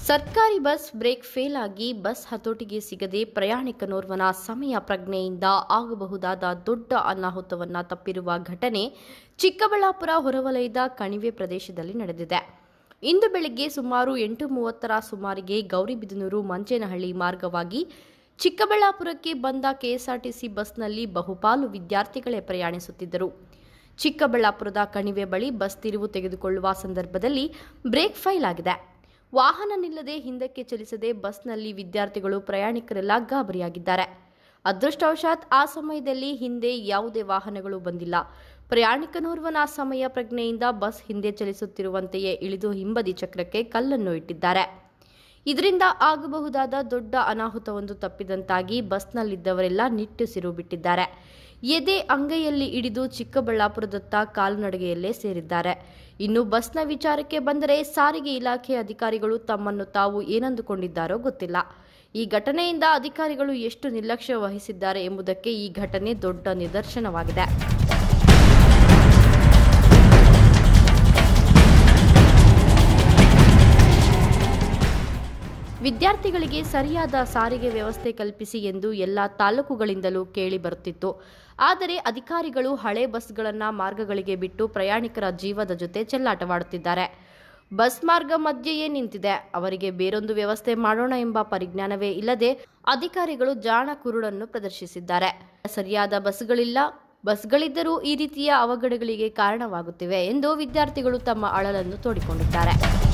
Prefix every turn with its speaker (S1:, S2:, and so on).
S1: ಸರ್ಕಾರಿ bus brake fail ಆಗಿ bus ಹತೋಟಿಗೆ ಸಿಗದೆ ಪ್ರಯಾಣಿಕನೋರ್ವನ ಸಮಯ ಪ್ರಜ್ಞೆಯಿಂದ ಆಗಬಹುದಾದ ದೊಡ್ಡ ಅನಾಹುತವನ್ನ ತಪ್ಪಿರುವ ಘಟನೆ ಚಿಕ್ಕಬಳ್ಳಾಪುರ ಹೊರವಲಯದ ಕಣಿವೆ ಪ್ರದೇಶದಲ್ಲಿ ನಡೆದಿದೆ ಇಂದು ಬೆಳಗ್ಗೆ ಸುಮಾರು ಎಂಟು ಮೂವತ್ತರ ಸುಮಾರಿಗೆ ಗೌರಿಬಿದನೂರು ಮಂಚೇನಹಳ್ಳಿ ಮಾರ್ಗವಾಗಿ ಚಿಕ್ಕಬಳ್ಳಾಪುರಕ್ಕೆ ಬಂದ ಕೆಎಸ್ಆರ್ಟಿಸಿ ಬಸ್ನಲ್ಲಿ ಬಹುಪಾಲು ವಿದ್ಯಾರ್ಥಿಗಳೇ ಪ್ರಯಾಣಿಸುತ್ತಿದ್ದರು ಚಿಕ್ಕಬಳ್ಳಾಪುರದ ಕಣಿವೆ ಬಳಿ ಬಸ್ ತಿರುವು ತೆಗೆದುಕೊಳ್ಳುವ ಸಂದರ್ಭದಲ್ಲಿ ಬ್ರೇಕ್ ಫೈಲ್ ಆಗಿದೆ ವಾಹನ ನಿಲ್ಲದೆ ಹಿಂದಕ್ಕೆ ಚಲಿಸದೆ ಬಸ್ನಲ್ಲಿ ವಿದ್ಯಾರ್ಥಿಗಳು ಪ್ರಯಾಣಿಕರೆಲ್ಲ ಗಾಬರಿಯಾಗಿದ್ದಾರೆ ಅದೃಷ್ಟವಶಾತ್ ಆ ಸಮಯದಲ್ಲಿ ಹಿಂದೆ ಯಾವುದೇ ವಾಹನಗಳು ಬಂದಿಲ್ಲ ಪ್ರಯಾಣಿಕನೋರ್ವನ ಸಮಯ ಪ್ರಜ್ಞೆಯಿಂದ ಬಸ್ ಹಿಂದೆ ಚಲಿಸುತ್ತಿರುವಂತೆಯೇ ಇಳಿದು ಹಿಂಬದಿ ಚಕ್ರಕ್ಕೆ ಕಲ್ಲನ್ನು ಇಟ್ಟಿದ್ದಾರೆ ಇದರಿಂದ ಆಗಬಹುದಾದ ದೊಡ್ಡ ಅನಾಹುತವೊಂದು ತಪ್ಪಿದಂತಾಗಿ ಬಸ್ನಲ್ಲಿದ್ದವರೆಲ್ಲ ನಿಟ್ಟುಸಿರು ಬಿಟ್ಟಿದ್ದಾರೆ ಎದೆ ಅಂಗೈಯಲ್ಲಿ ಹಿಡಿದು ಚಿಕ್ಕಬಳ್ಳಾಪುರದತ್ತ ಕಾಲ್ನಡಿಗೆಯಲ್ಲೇ ಸೇರಿದ್ದಾರೆ ಇನ್ನು ಬಸ್ನ ವಿಚಾರಕ್ಕೆ ಬಂದರೆ ಸಾರಿಗೆ ಇಲಾಖೆ ಅಧಿಕಾರಿಗಳು ತಮ್ಮನ್ನು ತಾವು ಏನಂದುಕೊಂಡಿದ್ದಾರೋ ಗೊತ್ತಿಲ್ಲ ಈ ಘಟನೆಯಿಂದ ಅಧಿಕಾರಿಗಳು ಎಷ್ಟು ನಿರ್ಲಕ್ಷ್ಯ ವಹಿಸಿದ್ದಾರೆ ಎಂಬುದಕ್ಕೆ ಈ ಘಟನೆ ದೊಡ್ಡ ನಿದರ್ಶನವಾಗಿದೆ ವಿದ್ಯಾರ್ಥಿಗಳಿಗೆ ಸರಿಯಾದ ಸಾರಿಗೆ ವ್ಯವಸ್ಥೆ ಕಲ್ಪಿಸಿ ಎಂದು ಎಲ್ಲ ತಾಲೂಕುಗಳಿಂದಲೂ ಕೇಳಿ ಬರುತ್ತಿತ್ತು ಆದರೆ ಅಧಿಕಾರಿಗಳು ಹಳೆ ಬಸ್ಗಳನ್ನು ಮಾರ್ಗಗಳಿಗೆ ಬಿಟ್ಟು ಪ್ರಯಾಣಿಕರ ಜೀವದ ಜೊತೆ ಚೆಲ್ಲಾಟವಾಡುತ್ತಿದ್ದಾರೆ ಬಸ್ ಮಾರ್ಗ ಮಧ್ಯೆಯೇ ನಿಂತಿದೆ ಅವರಿಗೆ ಬೇರೊಂದು ವ್ಯವಸ್ಥೆ ಮಾಡೋಣ ಎಂಬ ಪರಿಜ್ಞಾನವೇ ಇಲ್ಲದೆ ಅಧಿಕಾರಿಗಳು ಜಾಣ ಕುರುಡನ್ನು ಪ್ರದರ್ಶಿಸಿದ್ದಾರೆ ಸರಿಯಾದ ಬಸ್ಗಳಿಲ್ಲ ಬಸ್ಗಳಿದ್ದರೂ ಈ ರೀತಿಯ ಅವಘಡಗಳಿಗೆ ಕಾರಣವಾಗುತ್ತಿವೆ ಎಂದು ವಿದ್ಯಾರ್ಥಿಗಳು ತಮ್ಮ ಅಳಲನ್ನು ತೋಡಿಕೊಂಡಿದ್ದಾರೆ